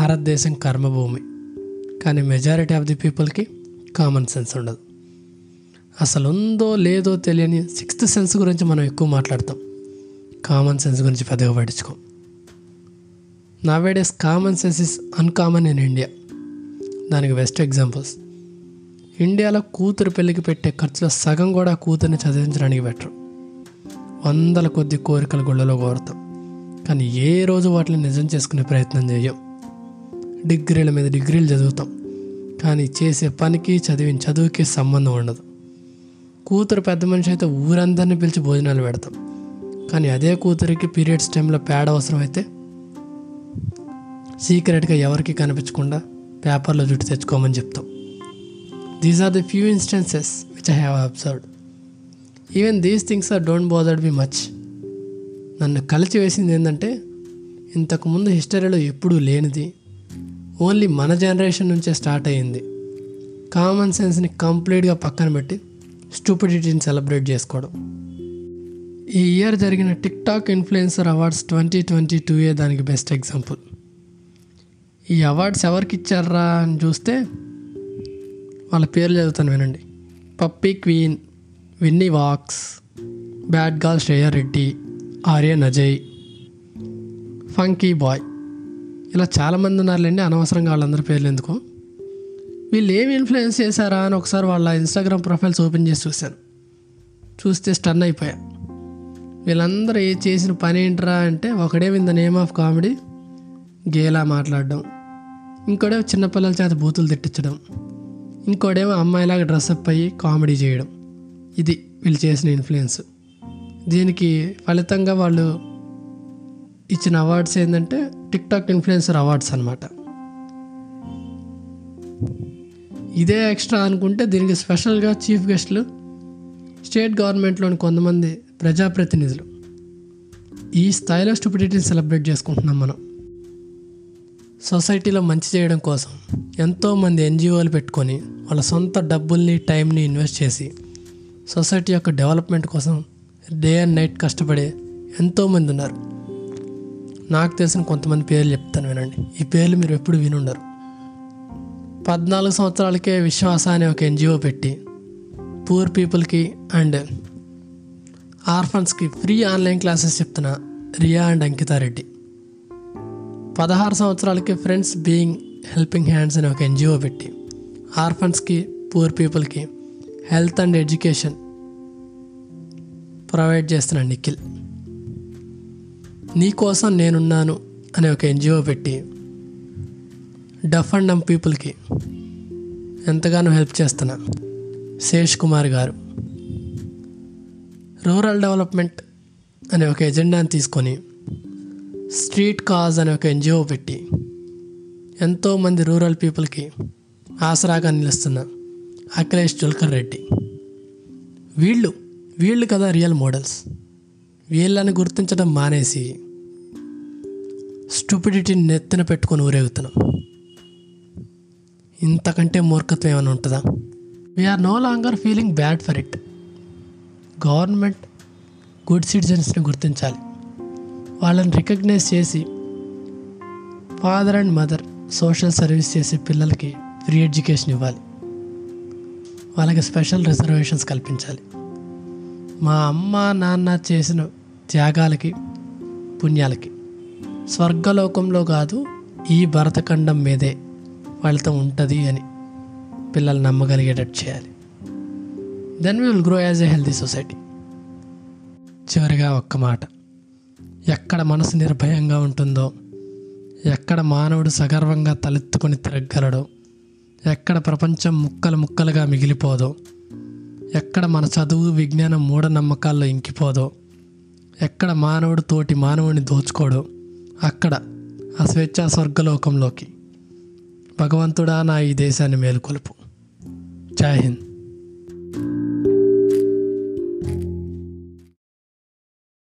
భారతదేశం కర్మభూమి కానీ మెజారిటీ ఆఫ్ ది పీపుల్కి కామన్ సెన్స్ ఉండదు అసలు ఉందో లేదో తెలియని సిక్స్త్ సెన్స్ గురించి మనం ఎక్కువ మాట్లాడతాం కామన్ సెన్స్ గురించి పెద్దగా పట్టించుకోం nowadays common sense is uncommon in India దానికి బెస్ట్ ఎగ్జాంపుల్స్ ఇండియాలో కూతురు పెళ్ళికి పెట్టే ఖర్చులో సగం కూడా కూతుర్ని చదివించడానికి పెట్టరు వందల కొద్ది కోరికల గుళ్ళలో కోరుతాం కానీ ఏ రోజు వాటిని నిజం చేసుకునే ప్రయత్నం చేయం డిగ్రీల మీద డిగ్రీలు చదువుతాం కానీ చేసే పనికి చదివిన చదువుకి సంబంధం ఉండదు కూతురు పెద్ద మనిషి అయితే ఊరందరినీ పిలిచి భోజనాలు పెడతాం కానీ అదే కూతురికి పీరియడ్స్ టైంలో ప్యాడ్ అవసరం అయితే సీక్రెట్గా ఎవరికి కనిపించకుండా పేపర్లో జుట్టు తెచ్చుకోమని చెప్తాం these are the few instances which I have observed even these things are don't bothered be much నన్ను కలిచి వేసింది ఏంటంటే ఇంతకుముందు హిస్టరీలో ఎప్పుడూ లేనిది ఓన్లీ మన జనరేషన్ నుంచే స్టార్ట్ అయ్యింది కామన్ సెన్స్ని కంప్లీట్గా పక్కన పెట్టి స్టూపిడిటీని సెలబ్రేట్ చేసుకోవడం ఈ ఇయర్ జరిగిన TikTok influencer awards twenty twenty two ఏ దానికి బెస్ట్ ఎగ్జాంపుల్ ఈ అవార్డ్స్ ఎవరికి ఇచ్చారా అని చూస్తే వాళ్ళ పేర్లు చదువుతాను వినండి Puppy Queen Winnie Wax Bad Gal Shreya Reddy Aryan Ajay Funky Boy ఇలా చాలామంది ఉన్నారులేండి అనవసరంగా వాళ్ళందరి పేర్లు ఎందుకు వీళ్ళు ఏమి ఇన్ఫ్లుయెన్స్ చేశారా అని ఒకసారి వాళ్ళ ఇన్స్టాగ్రామ్ ప్రొఫైల్స్ ఓపెన్ చేసి చూశాను చూస్తే స్టన్ అయిపోయా వీళ్ళందరూ ఏ చేసిన పని ఏంట్రా అంటే ఒకడేమి in the name of comedy గేలా మాట్లాడడం ఇంకోడేమో చిన్నపిల్లల చేత బూతులు తిట్టించడం ఇంకోడేమో అమ్మాయిలాగా డ్రెస్అప్ అయ్యి కామెడీ చేయడం ఇది వీళ్ళు చేసిన ఇన్ఫ్లుయెన్స్ దీనికి ఫలితంగా వాళ్ళు ఇచ్చిన అవార్డ్స్ ఏంటంటే టిక్ టాక్ ఇన్ఫ్లుయెన్సర్ అవార్డ్స్ అనమాట ఇదే ఎక్స్ట్రా అనుకుంటే దీనికి స్పెషల్గా చీఫ్ గెస్ట్లు స్టేట్ గవర్నమెంట్లోని కొంతమంది ప్రజాప్రతినిధులు ఈ స్థాయిలో స్టూపిడిటీని సెలబ్రేట్ చేసుకుంటున్నాం మనం సొసైటీలో మంచి చేయడం కోసం ఎంతోమంది ఎన్జిఓలు పెట్టుకొని వాళ్ళ సొంత డబ్బుల్ని టైంని ఇన్వెస్ట్ చేసి సొసైటీ యొక్క డెవలప్మెంట్ కోసం డే అండ్ నైట్ కష్టపడే ఎంతోమంది ఉన్నారు నాకు తెలిసిన కొంతమంది పేర్లు చెప్తాను వినండి ఈ పేర్లు మీరు ఎప్పుడు వినుండరు పద్నాలుగు సంవత్సరాలకే విశ్వాస అనే ఒక ఎన్జిఓ పెట్టి పూర్ పీపుల్కి అండ్ ఆర్ఫన్స్కి ఫ్రీ ఆన్లైన్ క్లాసెస్ చెప్తున్న రియా అండ్ అంకితారెడ్డి పదహారు సంవత్సరాలకి ఫ్రెండ్స్ బీయింగ్ హెల్పింగ్ హ్యాండ్స్ అనే ఒక ఎన్జిఓ పెట్టి ఆర్ఫన్స్కి పూర్ పీపుల్కి హెల్త్ అండ్ ఎడ్యుకేషన్ ప్రొవైడ్ చేస్తున్న నిఖిల్ నీకోసం నేనున్నాను అనే ఒక ఎన్జిఓ పెట్టి డఫ్ అండ్ డమ్ పీపుల్కి ఎంతగానో హెల్ప్ చేస్తున్న శేష్ కుమార్ గారు రూరల్ డెవలప్మెంట్ అనే ఒక ఎజెండాని తీసుకొని స్ట్రీట్ కాజ్ అనే ఒక ఎన్జిఓ పెట్టి ఎంతోమంది రూరల్ పీపుల్కి ఆసరాగా నిలుస్తున్న అఖిలేష్ జుల్కర్ రెడ్డి వీళ్ళు వీళ్ళు కదా రియల్ మోడల్స్ వీళ్ళని గుర్తించడం మానేసి స్టూపిడిటీని నెత్తిన పెట్టుకొని ఊరేగుతున్నాం ఇంతకంటే మూర్ఖత్వం ఏమైనా ఉంటుందా we are no longer feeling bad for it government good సిటిజన్స్ని గుర్తించాలి వాళ్ళని రికగ్నైజ్ చేసి father and mother social service చేసే పిల్లలకి ఫ్రీ ఎడ్యుకేషన్ ఇవ్వాలి వాళ్ళకి స్పెషల్ రిజర్వేషన్స్ కల్పించాలి మా అమ్మ నాన్న చేసిన త్యాగాలకి పుణ్యాలకి స్వర్గలోకంలో కాదు ఈ భరతఖండం మీదే వాళ్ళతో ఉంటుంది అని పిల్లలు నమ్మగలిగేటట్టు చేయాలి then we will grow as a healthy society చివరిగా ఒక్క మాట ఎక్కడ మనసు నిర్భయంగా ఉంటుందో ఎక్కడ మానవుడు సగర్వంగా తలెత్తుకొని తిరగలడో ఎక్కడ ప్రపంచం ముక్కలు ముక్కలుగా మిగిలిపోదో ఎక్కడ మన చదువు విజ్ఞానం మూఢనమ్మకాల్లో ఇంకిపోదో ఎక్కడ మానవుడు తోటి మానవుని దోచుకోడో అక్కడ ఆ స్వేచ్ఛా స్వర్గలోకంలోకి భగవంతుడా నా ఈ దేశాన్ని మేలుకొలుపు జై హింద్